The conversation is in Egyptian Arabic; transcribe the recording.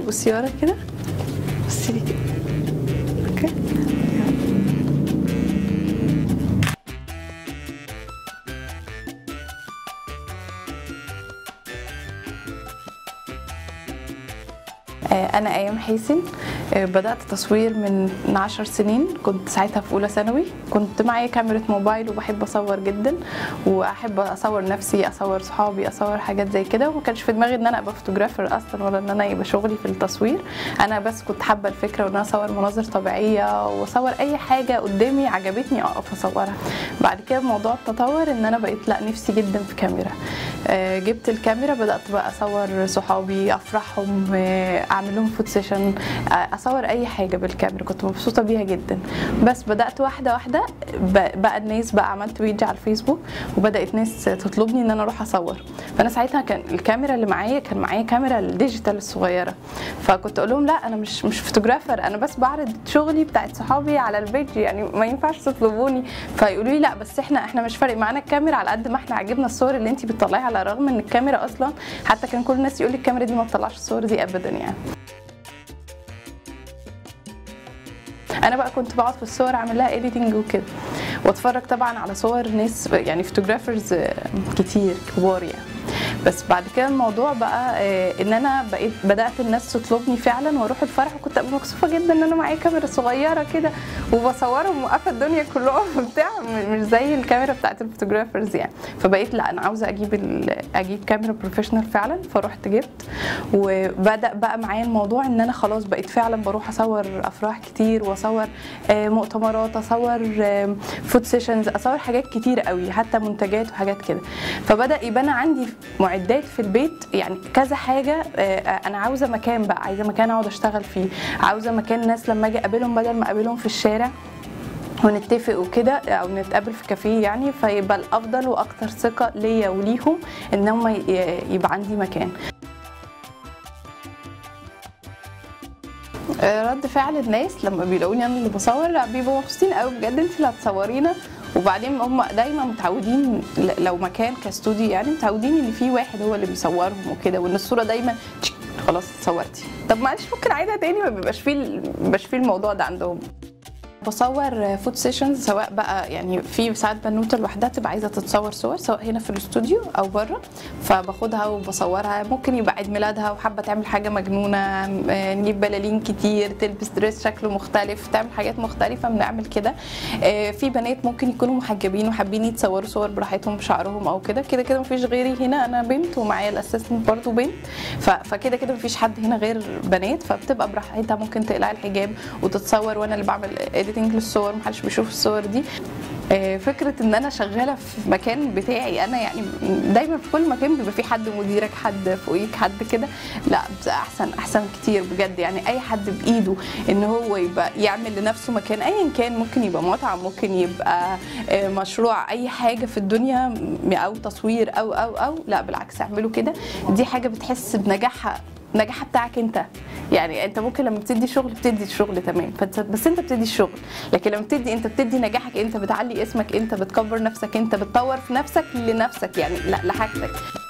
بصي ورا كده بصي لي كده اوكي آه، أنا أيام حيسن آه، بدأت تصوير من من عشر سنين كنت ساعتها في أولى ثانوي كنت معايا كاميرا موبايل وبحب أصور جدا وأحب أصور نفسي أصور صحابي أصور حاجات زي كده وما كانش في دماغي إن أنا أبقى فوتوغرافر أصلا ولا إن أنا يبقى شغلي في التصوير أنا بس كنت حابة الفكرة وإن أنا أصور مناظر طبيعية وأصور أي حاجة قدامي عجبتني أقف أصورها بعد كده الموضوع تطور إن أنا بقيت لا نفسي جدا في كاميرا آه، جبت الكاميرا بدأت بقى أصور صحابي أفرحهم آه، أعمل لهم فوت سيشن آه، أصور أي حاجة بالكاميرا كنت مبسوطة بيها جدا بس بدأت واحدة واحدة ب- بقى الناس بقى عملت بيج على الفيسبوك وبدأت ناس تطلبني إن أنا أروح أصور فأنا ساعتها كان الكاميرا اللي معايا كان معايا كاميرا الديجيتال الصغيرة فكنت أقول لهم لا أنا مش مش فوتوغرافر أنا بس بعرض شغلي بتاعت صحابي على البيج يعني ما ينفعش تطلبوني فيقولوا لي لا بس احنا احنا مش فارق معانا الكاميرا على قد ما احنا عجبنا الصور اللي انت بتطلعيها على الرغم ان الكاميرا اصلا حتى كان كل الناس يقول لي الكاميرا دي ما بتطلعش الصور دي ابدا يعني انا بقى كنت بقعد في الصور اعمل لها اديتنج وكده واتفرج طبعا على صور ناس يعني فوتوغرافرز كتير كبار يعني بس بعد كده الموضوع بقى آه، ان انا بقيت بدات الناس تطلبني فعلا واروح الفرح وكنت ابقى مكسوفه جدا ان انا معايا كاميرا صغيره كده وبصورهم موقفه الدنيا كلهم وبتاع م- مش زي الكاميرا بتاعت الفوتوغرافرز يعني فبقيت لا انا عاوزه اجيب ال- اجيب كاميرا بروفيشنال فعلا فرحت جبت وبدا بقى معايا الموضوع ان انا خلاص بقيت فعلا بروح اصور افراح كتير واصور آه، مؤتمرات اصور فود سيشنز اصور حاجات كتير قوي حتى منتجات وحاجات كده فبدا يبقى انا عندي معدات في البيت يعني كذا حاجه آه، انا عاوزه مكان بقى عايزه مكان اقعد اشتغل فيه عاوزه مكان ناس لما اجي اقابلهم بدل ما اقابلهم في الشارع ونتفق وكده او نتقابل في كافيه يعني فيبقى الافضل واكتر ثقه ليا وليهم ان هم ي- يبقى عندي مكان آه، رد فعل الناس لما بيلاقوني انا اللي بصور لا بيبقوا مبسوطين قوي بجد انت اللي هتصورينا وبعدين هم دايما متعودين ل- لو مكان كاستوديو يعني متعودين ان في واحد هو اللي بيصورهم وكده وان الصوره دايما تشك، خلاص اتصورتي طب معلش ممكن اعيدها تاني ما بيبقاش فيه ال- ما بيبقاش فيه الموضوع ده عندهم بصور فود سيشنز سواء بقى يعني في ساعات بنوته لوحدها تبقى عايزه تتصور صور سواء هنا في الاستوديو او بره فباخدها وبصورها ممكن يبقى عيد ميلادها وحابه تعمل حاجه مجنونه آه، نجيب بلالين كتير تلبس دريس شكله مختلف تعمل حاجات مختلفه بنعمل كده آه، في بنات ممكن يكونوا محجبين وحابين يتصوروا صور براحتهم بشعرهم او كده كده كده مفيش غيري هنا انا بنت ومعايا الاسيستنت برضو بنت ف- فكده كده مفيش حد هنا غير بنات فبتبقى براحتها ممكن تقلع الحجاب وتتصور وانا اللي بعمل اديتنج للصور محدش بيشوف الصور دي آه، فكره ان انا شغاله في مكان بتاعي انا يعني دايما في كل مكان بيبقى في حد مديرك حد فوقيك حد كده لا بتبقى احسن احسن كتير بجد يعني اي حد بايده ان هو يبقى يعمل لنفسه مكان ايا كان ممكن يبقى مطعم ممكن يبقى آه، مشروع اي حاجه في الدنيا م- او تصوير او او او لا بالعكس اعملوا كده دي حاجه بتحس بنجاحها نجاحها بتاعك انت يعني انت ممكن لما بتدي شغل بتدي الشغل تمام فانت بس انت بتدي الشغل لكن لما بتدي انت بتدي نجاحك انت بتعلي اسمك انت بتكبر نفسك انت بتطور في نفسك لنفسك يعني لا لحاجتك